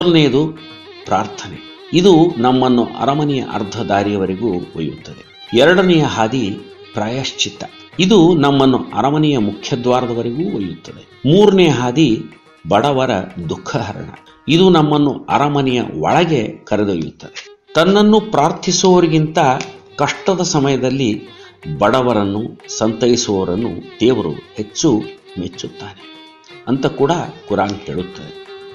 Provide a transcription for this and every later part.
ಮೊದಲನೆಯದು ಪ್ರಾರ್ಥನೆ ಇದು ನಮ್ಮನ್ನು ಅರಮನೆಯ ಅರ್ಧ ದಾರಿಯವರೆಗೂ ಒಯ್ಯುತ್ತದೆ ಎರಡನೆಯ ಹಾದಿ ಪ್ರಾಯಶ್ಚಿತ್ತ ಇದು ನಮ್ಮನ್ನು ಅರಮನೆಯ ಮುಖ್ಯದ್ವಾರದವರೆಗೂ ಒಯ್ಯುತ್ತದೆ ಮೂರನೇ ಹಾದಿ ಬಡವರ ದುಃಖಹರಣ ಇದು ನಮ್ಮನ್ನು ಅರಮನೆಯ ಒಳಗೆ ಕರೆದೊಯ್ಯುತ್ತದೆ ತನ್ನನ್ನು ಪ್ರಾರ್ಥಿಸುವವರಿಗಿಂತ ಕಷ್ಟದ ಸಮಯದಲ್ಲಿ ಬಡವರನ್ನು ಸಂತೈಸುವವರನ್ನು ದೇವರು ಹೆಚ್ಚು ಮೆಚ್ಚುತ್ತಾನೆ ಅಂತ ಕೂಡ ಕುರಾನ್ ಹೇಳುತ್ತದೆ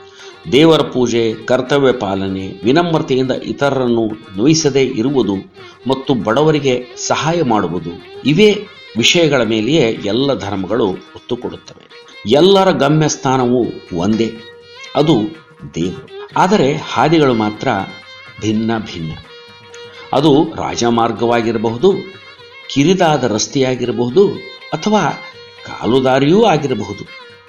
ದೇವರ ಪೂಜೆ ಕರ್ತವ್ಯ ಪಾಲನೆ ವಿನಮ್ರತೆಯಿಂದ ಇತರರನ್ನು ನೋಯಿಸದೇ ಇರುವುದು ಮತ್ತು ಬಡವರಿಗೆ ಸಹಾಯ ಮಾಡುವುದು ಇವೇ ವಿಷಯಗಳ ಮೇಲೆಯೇ ಎಲ್ಲ ಧರ್ಮಗಳು ಒತ್ತು ಕೊಡುತ್ತವೆ ಎಲ್ಲರ ಗಮ್ಯ ಸ್ಥಾನವು ಒಂದೇ ಅದು ದೇವರು ಆದರೆ ಹಾದಿಗಳು ಮಾತ್ರ ಭಿನ್ನ ಭಿನ್ನ ಅದು ರಾಜಮಾರ್ಗವಾಗಿರಬಹುದು ಕಿರಿದಾದ ರಸ್ತೆಯಾಗಿರಬಹುದು ಅಥವಾ ಕಾಲುದಾರಿಯೂ ಆಗಿರಬಹುದು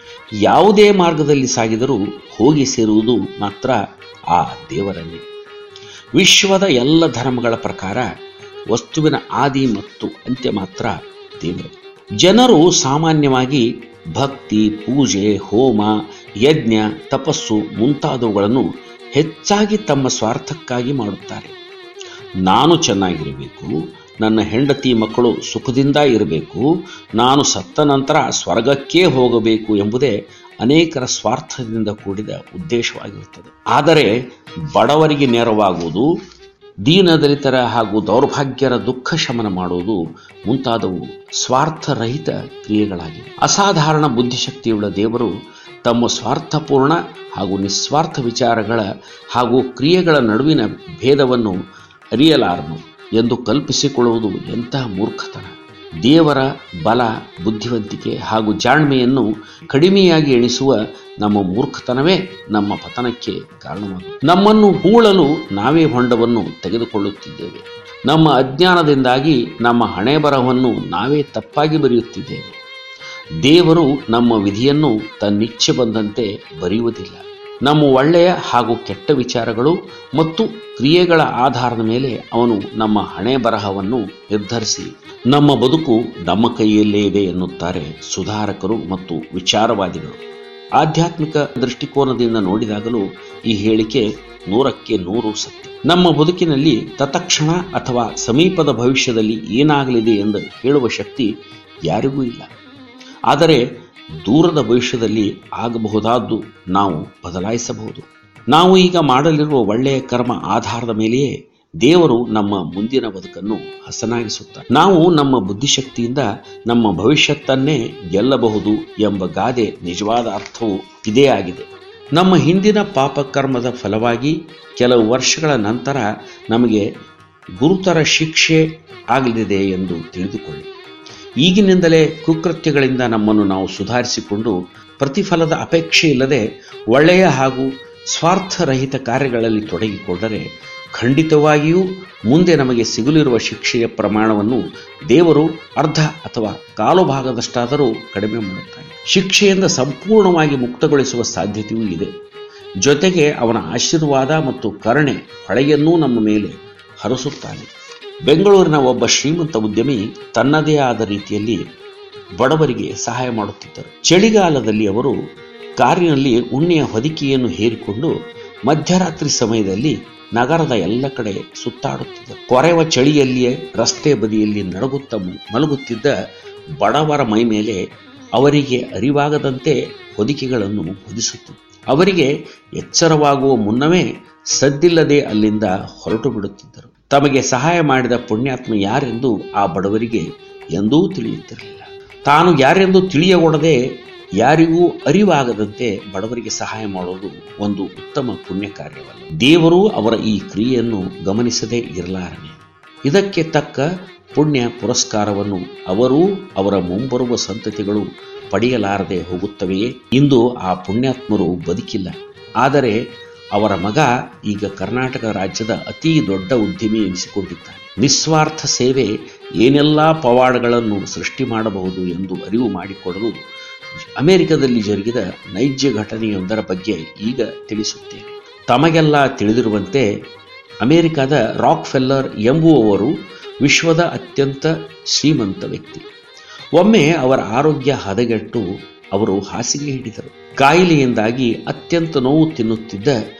ಯಾವುದೇ ಮಾರ್ಗದಲ್ಲಿ ಸಾಗಿದರೂ ಹೋಗಿ ಸೇರುವುದು ಮಾತ್ರ ಆ ದೇವರಲ್ಲಿ ವಿಶ್ವದ ಎಲ್ಲ ಧರ್ಮಗಳ ಪ್ರಕಾರ ವಸ್ತುವಿನ ಆದಿ ಮತ್ತು ಅಂತ್ಯ ಮಾತ್ರ ದೇವರು ಜನರು ಸಾಮಾನ್ಯವಾಗಿ ಭಕ್ತಿ ಪೂಜೆ ಹೋಮ ಯಜ್ಞ ತಪಸ್ಸು ಮುಂತಾದವುಗಳನ್ನು ಹೆಚ್ಚಾಗಿ ತಮ್ಮ ಸ್ವಾರ್ಥಕ್ಕಾಗಿ ಮಾಡುತ್ತಾರೆ ನಾನು ಚೆನ್ನಾಗಿರಬೇಕು ನನ್ನ ಹೆಂಡತಿ ಮಕ್ಕಳು ಸುಖದಿಂದ ಇರಬೇಕು ನಾನು ಸತ್ತ ನಂತರ ಸ್ವರ್ಗಕ್ಕೇ ಹೋಗಬೇಕು ಎಂಬುದೇ ಅನೇಕರ ಸ್ವಾರ್ಥದಿಂದ ಕೂಡಿದ ಉದ್ದೇಶವಾಗಿರುತ್ತದೆ ಆದರೆ ಬಡವರಿಗೆ ನೆರವಾಗುವುದು ದೀನದಲಿತರ ಹಾಗೂ ದೌರ್ಭಾಗ್ಯರ ದುಃಖ ಶಮನ ಮಾಡುವುದು ಮುಂತಾದವು ಸ್ವಾರ್ಥರಹಿತ ಕ್ರಿಯೆಗಳಾಗಿವೆ ಅಸಾಧಾರಣ ಬುದ್ಧಿಶಕ್ತಿಯುಳ್ಳ ದೇವರು ತಮ್ಮ ಸ್ವಾರ್ಥಪೂರ್ಣ ಹಾಗೂ ನಿಸ್ವಾರ್ಥ ವಿಚಾರಗಳ ಹಾಗೂ ಕ್ರಿಯೆಗಳ ನಡುವಿನ ಭೇದವನ್ನು ಅರಿಯಲಾರನು ಎಂದು ಕಲ್ಪಿಸಿಕೊಳ್ಳುವುದು ಎಂತಹ ಮೂರ್ಖತನ ದೇವರ ಬಲ ಬುದ್ಧಿವಂತಿಕೆ ಹಾಗೂ ಜಾಣ್ಮೆಯನ್ನು ಕಡಿಮೆಯಾಗಿ ಎಣಿಸುವ ನಮ್ಮ ಮೂರ್ಖತನವೇ ನಮ್ಮ ಪತನಕ್ಕೆ ಕಾರಣವಾಗುತ್ತದೆ ನಮ್ಮನ್ನು ಹೂಳಲು ನಾವೇ ಹೊಂಡವನ್ನು ತೆಗೆದುಕೊಳ್ಳುತ್ತಿದ್ದೇವೆ ನಮ್ಮ ಅಜ್ಞಾನದಿಂದಾಗಿ ನಮ್ಮ ಹಣೆ ಬರಹವನ್ನು ನಾವೇ ತಪ್ಪಾಗಿ ಬರೆಯುತ್ತಿದ್ದೇವೆ ದೇವರು ನಮ್ಮ ವಿಧಿಯನ್ನು ತನ್ನಿಚ್ಛೆ ಬಂದಂತೆ ಬರೆಯುವುದಿಲ್ಲ ನಮ್ಮ ಒಳ್ಳೆಯ ಹಾಗೂ ಕೆಟ್ಟ ವಿಚಾರಗಳು ಮತ್ತು ಕ್ರಿಯೆಗಳ ಆಧಾರದ ಮೇಲೆ ಅವನು ನಮ್ಮ ಹಣೆ ಬರಹವನ್ನು ನಿರ್ಧರಿಸಿ ನಮ್ಮ ಬದುಕು ನಮ್ಮ ಕೈಯಲ್ಲೇ ಇದೆ ಎನ್ನುತ್ತಾರೆ ಸುಧಾರಕರು ಮತ್ತು ವಿಚಾರವಾದಿಗಳು ಆಧ್ಯಾತ್ಮಿಕ ದೃಷ್ಟಿಕೋನದಿಂದ ನೋಡಿದಾಗಲೂ ಈ ಹೇಳಿಕೆ ನೂರಕ್ಕೆ ನೂರು ಸತ್ಯ ನಮ್ಮ ಬದುಕಿನಲ್ಲಿ ತತ್ಕ್ಷಣ ಅಥವಾ ಸಮೀಪದ ಭವಿಷ್ಯದಲ್ಲಿ ಏನಾಗಲಿದೆ ಎಂದು ಹೇಳುವ ಶಕ್ತಿ ಯಾರಿಗೂ ಇಲ್ಲ ಆದರೆ ದೂರದ ಭವಿಷ್ಯದಲ್ಲಿ ಆಗಬಹುದಾದ್ದು ನಾವು ಬದಲಾಯಿಸಬಹುದು ನಾವು ಈಗ ಮಾಡಲಿರುವ ಒಳ್ಳೆಯ ಕರ್ಮ ಆಧಾರದ ಮೇಲೆಯೇ ದೇವರು ನಮ್ಮ ಮುಂದಿನ ಬದುಕನ್ನು ಹಸನಾಗಿಸುತ್ತಾರೆ ನಾವು ನಮ್ಮ ಬುದ್ಧಿಶಕ್ತಿಯಿಂದ ನಮ್ಮ ಭವಿಷ್ಯತ್ತನ್ನೇ ಗೆಲ್ಲಬಹುದು ಎಂಬ ಗಾದೆ ನಿಜವಾದ ಅರ್ಥವು ಇದೇ ಆಗಿದೆ ನಮ್ಮ ಹಿಂದಿನ ಪಾಪಕರ್ಮದ ಫಲವಾಗಿ ಕೆಲವು ವರ್ಷಗಳ ನಂತರ ನಮಗೆ ಗುರುತರ ಶಿಕ್ಷೆ ಆಗಲಿದೆ ಎಂದು ತಿಳಿದುಕೊಳ್ಳಿ ಈಗಿನಿಂದಲೇ ಕುಕೃತ್ಯಗಳಿಂದ ನಮ್ಮನ್ನು ನಾವು ಸುಧಾರಿಸಿಕೊಂಡು ಪ್ರತಿಫಲದ ಅಪೇಕ್ಷೆ ಇಲ್ಲದೆ ಒಳ್ಳೆಯ ಹಾಗೂ ಸ್ವಾರ್ಥರಹಿತ ಕಾರ್ಯಗಳಲ್ಲಿ ತೊಡಗಿಕೊಂಡರೆ ಖಂಡಿತವಾಗಿಯೂ ಮುಂದೆ ನಮಗೆ ಸಿಗಲಿರುವ ಶಿಕ್ಷೆಯ ಪ್ರಮಾಣವನ್ನು ದೇವರು ಅರ್ಧ ಅಥವಾ ಕಾಲು ಭಾಗದಷ್ಟಾದರೂ ಕಡಿಮೆ ಮಾಡುತ್ತಾನೆ ಶಿಕ್ಷೆಯಿಂದ ಸಂಪೂರ್ಣವಾಗಿ ಮುಕ್ತಗೊಳಿಸುವ ಸಾಧ್ಯತೆಯೂ ಇದೆ ಜೊತೆಗೆ ಅವನ ಆಶೀರ್ವಾದ ಮತ್ತು ಕರುಣೆ ಹೊಳೆಯನ್ನೂ ನಮ್ಮ ಮೇಲೆ ಹರಸುತ್ತಾನೆ ಬೆಂಗಳೂರಿನ ಒಬ್ಬ ಶ್ರೀಮಂತ ಉದ್ಯಮಿ ತನ್ನದೇ ಆದ ರೀತಿಯಲ್ಲಿ ಬಡವರಿಗೆ ಸಹಾಯ ಮಾಡುತ್ತಿದ್ದರು ಚಳಿಗಾಲದಲ್ಲಿ ಅವರು ಕಾರಿನಲ್ಲಿ ಉಣ್ಣೆಯ ಹೊದಿಕೆಯನ್ನು ಹೇರಿಕೊಂಡು ಮಧ್ಯರಾತ್ರಿ ಸಮಯದಲ್ಲಿ ನಗರದ ಎಲ್ಲ ಕಡೆ ಸುತ್ತಾಡುತ್ತಿದ್ದರು ಕೊರೆವ ಚಳಿಯಲ್ಲಿಯೇ ರಸ್ತೆ ಬದಿಯಲ್ಲಿ ನಡಗುತ್ತ ಮಲಗುತ್ತಿದ್ದ ಬಡವರ ಮೈ ಮೇಲೆ ಅವರಿಗೆ ಅರಿವಾಗದಂತೆ ಹೊದಿಕೆಗಳನ್ನು ಹೊದಿಸುತ್ತಿದ್ದರು ಅವರಿಗೆ ಎಚ್ಚರವಾಗುವ ಮುನ್ನವೇ ಸದ್ದಿಲ್ಲದೆ ಅಲ್ಲಿಂದ ಹೊರಟು ಬಿಡುತ್ತಿದ್ದರು ತಮಗೆ ಸಹಾಯ ಮಾಡಿದ ಪುಣ್ಯಾತ್ಮ ಯಾರೆಂದು ಆ ಬಡವರಿಗೆ ಎಂದೂ ತಿಳಿಯುತ್ತಿರಲಿಲ್ಲ ತಾನು ಯಾರೆಂದು ತಿಳಿಯಗೊಡದೆ ಯಾರಿಗೂ ಅರಿವಾಗದಂತೆ ಬಡವರಿಗೆ ಸಹಾಯ ಮಾಡುವುದು ಒಂದು ಉತ್ತಮ ಪುಣ್ಯ ಕಾರ್ಯವಲ್ಲ ದೇವರು ಅವರ ಈ ಕ್ರಿಯೆಯನ್ನು ಗಮನಿಸದೇ ಇರಲಾರನೆ ಇದಕ್ಕೆ ತಕ್ಕ ಪುಣ್ಯ ಪುರಸ್ಕಾರವನ್ನು ಅವರೂ ಅವರ ಮುಂಬರುವ ಸಂತತಿಗಳು ಪಡೆಯಲಾರದೆ ಹೋಗುತ್ತವೆಯೇ ಇಂದು ಆ ಪುಣ್ಯಾತ್ಮರು ಬದುಕಿಲ್ಲ ಆದರೆ ಅವರ ಮಗ ಈಗ ಕರ್ನಾಟಕ ರಾಜ್ಯದ ಅತಿ ದೊಡ್ಡ ಉದ್ಯಮಿ ಎನಿಸಿಕೊಂಡಿದ್ದಾನೆ ನಿಸ್ವಾರ್ಥ ಸೇವೆ ಏನೆಲ್ಲ ಪವಾಡಗಳನ್ನು ಸೃಷ್ಟಿ ಮಾಡಬಹುದು ಎಂದು ಅರಿವು ಮಾಡಿಕೊಡಲು ಅಮೆರಿಕದಲ್ಲಿ ಜರುಗಿದ ನೈಜ ಘಟನೆಯೊಂದರ ಬಗ್ಗೆ ಈಗ ತಿಳಿಸುತ್ತೇನೆ ತಮಗೆಲ್ಲ ತಿಳಿದಿರುವಂತೆ ಅಮೆರಿಕದ ರಾಕ್ ಫೆಲ್ಲರ್ ಎಂಬುವವರು ವಿಶ್ವದ ಅತ್ಯಂತ ಶ್ರೀಮಂತ ವ್ಯಕ್ತಿ ಒಮ್ಮೆ ಅವರ ಆರೋಗ್ಯ ಹದಗೆಟ್ಟು ಅವರು ಹಾಸಿಗೆ ಹಿಡಿದರು ಕಾಯಿಲೆಯಿಂದಾಗಿ ಅತ್ಯಂತ ನೋವು ತಿನ್ನುತ್ತಿದ್ದ